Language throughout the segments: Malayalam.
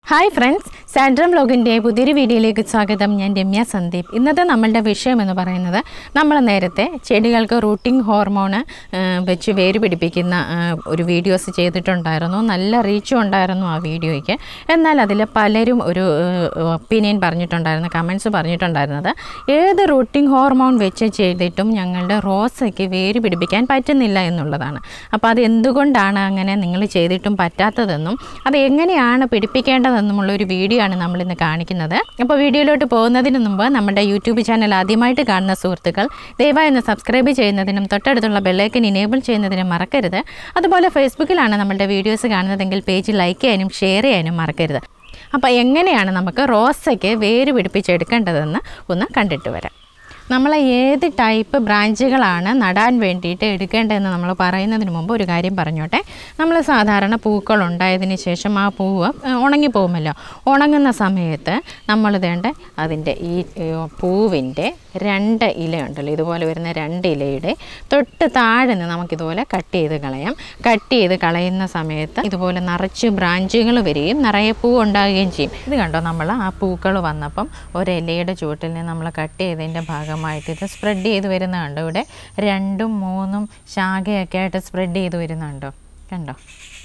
ഹായ് ഫ്രണ്ട്സ് സാൻഡ്രം ബ്ലോഗിൻ്റെ പുതിയൊരു വീഡിയോയിലേക്ക് സ്വാഗതം ഞാൻ രമ്യ സന്ദീപ് ഇന്നത്തെ നമ്മളുടെ വിഷയം എന്ന് പറയുന്നത് നമ്മൾ നേരത്തെ ചെടികൾക്ക് റൂട്ടിംഗ് ഹോർമോണ് ആ, വെച്ച് വേര് പിടിപ്പിക്കുന്ന ആ, ഒരു വീഡിയോസ് ചെയ്തിട്ടുണ്ടായിരുന്നു നല്ല റീച്ചും ഉണ്ടായിരുന്നു ആ വീഡിയോയ്ക്ക് എന്നാൽ അതിൽ പലരും ഒരു ഒപ്പീനിയൻ പറഞ്ഞിട്ടുണ്ടായിരുന്നു കമൻസ് പറഞ്ഞിട്ടുണ്ടായിരുന്നത് ഏത് റൂട്ടിംഗ് ഹോർമോൺ വെച്ച് ചെയ്തിട്ടും ഞങ്ങളുടെ റോസയ്ക്ക് വേര് പിടിപ്പിക്കാൻ പറ്റുന്നില്ല എന്നുള്ളതാണ് അപ്പോൾ അത് എന്തുകൊണ്ടാണ് അങ്ങനെ നിങ്ങൾ ചെയ്തിട്ടും പറ്റാത്തതെന്നും അത് എങ്ങനെയാണ് പിടിപ്പിക്കേണ്ടതെന്നുമുള്ള ഒരു വീഡിയോ ആണ് നമ്മളിന്ന് കാണിക്കുന്നത് അപ്പോൾ വീഡിയോയിലോട്ട് പോകുന്നതിന് മുമ്പ് നമ്മുടെ യൂട്യൂബ് ചാനൽ ആദ്യമായിട്ട് കാണുന്ന സുഹൃത്തുക്കൾ ദയവായി ഒന്ന് സബ്സ്ക്രൈബ് ചെയ്യുന്നതിനും തൊട്ടടുത്തുള്ള ബെല്ലൈക്കൻ ഇനേബിൾ ചെയ്യുന്നതിനും മറക്കരുത് അതുപോലെ ഫേസ്ബുക്കിലാണ് നമ്മുടെ വീഡിയോസ് കാണുന്നതെങ്കിൽ പേജ് ലൈക്ക് ചെയ്യാനും ഷെയർ ചെയ്യാനും മറക്കരുത് അപ്പോൾ എങ്ങനെയാണ് നമുക്ക് റോസയ്ക്ക് വേര് പിടിപ്പിച്ചെടുക്കേണ്ടതെന്ന് ഒന്ന് കണ്ടിട്ട് വരാം നമ്മൾ ഏത് ടൈപ്പ് ബ്രാഞ്ചുകളാണ് നടാൻ വേണ്ടിയിട്ട് എടുക്കേണ്ടതെന്ന് നമ്മൾ പറയുന്നതിന് മുമ്പ് ഒരു കാര്യം പറഞ്ഞോട്ടെ നമ്മൾ സാധാരണ പൂക്കൾ ഉണ്ടായതിന് ശേഷം ആ പൂവ് ഏഹ്, ഉണങ്ങിപ്പോകുമല്ലോ ഉണങ്ങുന്ന സമയത്ത് നമ്മൾ വേണ്ട അതിൻ്റെ ഈ ഏഹ്, പൂവിൻ്റെ രണ്ട് ഇലയുണ്ടല്ലോ ഇതുപോലെ വരുന്ന രണ്ട് ഇലയുടെ തൊട്ട് താഴെ നിന്ന് നമുക്കിതുപോലെ കട്ട് ചെയ്ത് കളയാം കട്ട് ചെയ്ത് കളയുന്ന സമയത്ത് ഇതുപോലെ നിറച്ച് ബ്രാഞ്ചുകൾ വരികയും നിറയെ പൂ ഉണ്ടാകുകയും ചെയ്യും ഇത് കണ്ടോ നമ്മൾ ആ പൂക്കൾ വന്നപ്പം ഒരു ഇലയുടെ ചുവട്ടിൽ നിന്ന് നമ്മൾ കട്ട് ചെയ്തതിൻ്റെ ഭാഗമായിട്ട് ഇത് സ്പ്രെഡ് ചെയ്ത് വരുന്ന കണ്ടോ ഇവിടെ രണ്ടും മൂന്നും ശാഖയൊക്കെ ആയിട്ട് സ്പ്രെഡ് ചെയ്ത് വരുന്നുണ്ടോ കണ്ടോ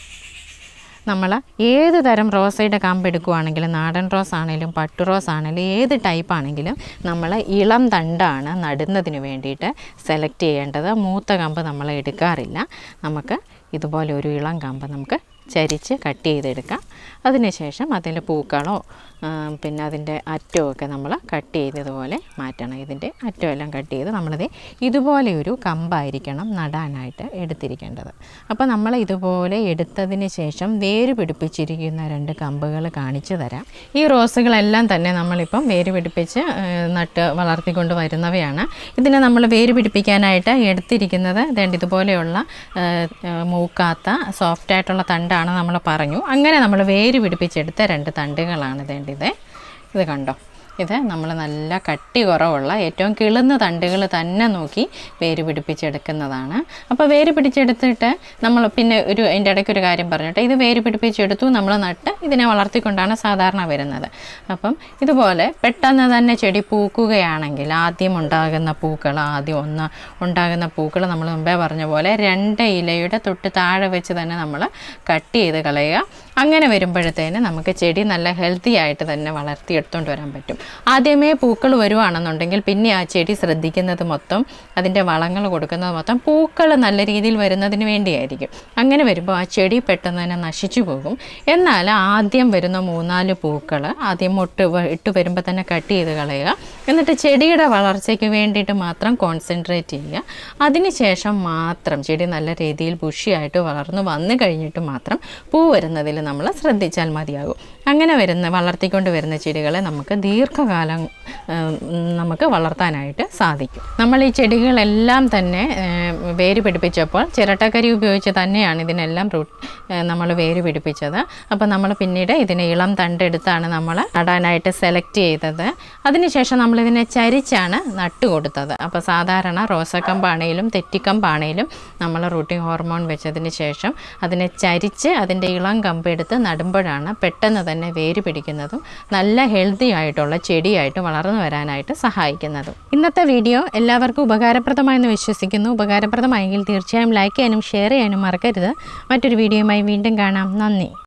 നമ്മൾ ഏത് തരം റോസയുടെ കമ്പ് എടുക്കുവാണെങ്കിലും നാടൻ റോസ് ആണെങ്കിലും പട്ടു റോസ് ആണെങ്കിലും ഏത് ടൈപ്പ് ആണെങ്കിലും നമ്മൾ ഇളം തണ്ടാണ് നടുന്നതിന് വേണ്ടിയിട്ട് സെലക്ട് ചെയ്യേണ്ടത് മൂത്ത കമ്പ് നമ്മൾ എടുക്കാറില്ല നമുക്ക് ഇതുപോലെ ഒരു ഇളം കമ്പ് നമുക്ക് ചരിച്ച് കട്ട് ചെയ്തെടുക്കാം അതിനുശേഷം അതിൽ പൂക്കളോ ആ, പിന്നെ അതിൻ്റെ അറ്റമൊക്കെ നമ്മൾ കട്ട് ചെയ്തതുപോലെ മാറ്റണം ഇതിൻ്റെ അറ്റമെല്ലാം കട്ട് ചെയ്ത് നമ്മളിത് ഇതുപോലെ ഒരു കമ്പായിരിക്കണം നടാനായിട്ട് എടുത്തിരിക്കേണ്ടത് അപ്പോൾ നമ്മൾ ഇതുപോലെ എടുത്തതിന് ശേഷം വേര് പിടിപ്പിച്ചിരിക്കുന്ന രണ്ട് കമ്പുകൾ കാണിച്ചു തരാം ഈ റോസുകളെല്ലാം തന്നെ നമ്മളിപ്പം വേര് പിടിപ്പിച്ച് ആ, നട്ട് വളർത്തിക്കൊണ്ട് വരുന്നവയാണ് ഇതിനെ നമ്മൾ വേര് പിടിപ്പിക്കാനായിട്ട് എടുത്തിരിക്കുന്നത് വേണ്ട ഇതുപോലെയുള്ള ആ, ആ, മൂക്കാത്ത സോഫ്റ്റ് ആയിട്ടുള്ള തണ്ടാണ് നമ്മൾ പറഞ്ഞു അങ്ങനെ നമ്മൾ വേര് പിടിപ്പിച്ചെടുത്ത രണ്ട് തണ്ടുകളാണ് വേണ്ടത് ഇത് കണ്ടോ ഇത് നമ്മൾ നല്ല കട്ടി കുറവുള്ള ഏറ്റവും കിളുന്ന തണ്ടുകൾ തന്നെ നോക്കി വേര് പിടിപ്പിച്ചെടുക്കുന്നതാണ് അപ്പോൾ വേര് പിടിച്ചെടുത്തിട്ട് നമ്മൾ പിന്നെ ഒരു അതിൻ്റെ ഇടയ്ക്ക് ഒരു കാര്യം പറഞ്ഞിട്ട് ഇത് വേര് പിടിപ്പിച്ചെടുത്തു നമ്മൾ നട്ട് ഇതിനെ വളർത്തിക്കൊണ്ടാണ് സാധാരണ വരുന്നത് അപ്പം ഇതുപോലെ പെട്ടെന്ന് തന്നെ ചെടി പൂക്കുകയാണെങ്കിൽ ആദ്യം ഉണ്ടാകുന്ന പൂക്കൾ ആദ്യം ഒന്ന് ഉണ്ടാകുന്ന പൂക്കൾ നമ്മൾ മുമ്പേ പറഞ്ഞ പോലെ രണ്ട് ഇലയുടെ തൊട്ട് താഴെ വെച്ച് തന്നെ നമ്മൾ കട്ട് ചെയ്ത് കളയുക അങ്ങനെ വരുമ്പോഴത്തേന് നമുക്ക് ചെടി നല്ല ഹെൽത്തി ആയിട്ട് തന്നെ വളർത്തിയെടുത്തുകൊണ്ട് വരാൻ പറ്റും ആദ്യമേ പൂക്കൾ വരുവാണെന്നുണ്ടെങ്കിൽ പിന്നെ ആ ചെടി ശ്രദ്ധിക്കുന്നത് മൊത്തം അതിൻ്റെ വളങ്ങൾ കൊടുക്കുന്നത് മൊത്തം പൂക്കൾ നല്ല രീതിയിൽ വരുന്നതിന് വേണ്ടിയായിരിക്കും അങ്ങനെ വരുമ്പോൾ ആ ചെടി പെട്ടെന്ന് തന്നെ നശിച്ചു പോകും എന്നാൽ ആദ്യം വരുന്ന മൂന്നാല് പൂക്കൾ ആദ്യം മുട്ട് വ- ഇട്ട് വരുമ്പോൾ തന്നെ കട്ട് ചെയ്ത് കളയുക എന്നിട്ട് ചെടിയുടെ വളർച്ചയ്ക്ക് വേണ്ടിയിട്ട് മാത്രം കോൺസെൻട്രേറ്റ് ചെയ്യുക അതിനുശേഷം മാത്രം ചെടി നല്ല രീതിയിൽ ബുഷിയായിട്ട് വളർന്നു വന്നു കഴിഞ്ഞിട്ട് മാത്രം പൂ വരുന്നതിൽ നമ്മൾ ശ്രദ്ധിച്ചാൽ മതിയാകും അങ്ങനെ വരുന്ന വളർത്തിക്കൊണ്ട് വരുന്ന ചെടികളെ നമുക്ക് ദീർഘകാലം ഉം, നമുക്ക് വളർത്താനായിട്ട് സാധിക്കും നമ്മൾ ഈ ചെടികളെല്ലാം തന്നെ ഏം, വേര് പിടിപ്പിച്ചപ്പോൾ ചിരട്ടക്കരി ഉപയോഗിച്ച് തന്നെയാണ് ഇതിനെല്ലാം റൂട്ട് നമ്മൾ വേര് പിടിപ്പിച്ചത് അപ്പോൾ നമ്മൾ പിന്നീട് ഇതിനെ ഇളം തണ്ടെടുത്താണ് നമ്മൾ നടാനായിട്ട് സെലക്ട് ചെയ്തത് അതിനുശേഷം നമ്മളിതിനെ ചരിച്ചാണ് നട്ട് കൊടുത്തത് അപ്പോൾ സാധാരണ റോസക്കമ്പാണേലും തെറ്റിക്കമ്പാണേലും നമ്മൾ റൂട്ടിംഗ് ഹോർമോൺ വെച്ചതിന് ശേഷം അതിനെ ചരിച്ച് അതിൻ്റെ ഇളം കമ്പ് എടുത്ത് നടുമ്പോഴാണ് പെട്ടെന്ന് തന്നെ വേര് പിടിക്കുന്നതും നല്ല ഹെൽത്തി ആയിട്ടുള്ള ചെടിയായിട്ട് വളർന്നു വരാനായിട്ട് സഹായിക്കുന്നതും ഇന്നത്തെ വീഡിയോ എല്ലാവർക്കും ഉപകാരപ്രദമായെന്ന് വിശ്വസിക്കുന്നു ഉപകാരപ്രദമായെങ്കിൽ തീർച്ചയായും ലൈക്ക് ചെയ്യാനും ഷെയർ ചെയ്യാനും മറക്കരുത് മറ്റൊരു വീഡിയോയുമായി വീണ്ടും കാണാം നന്ദി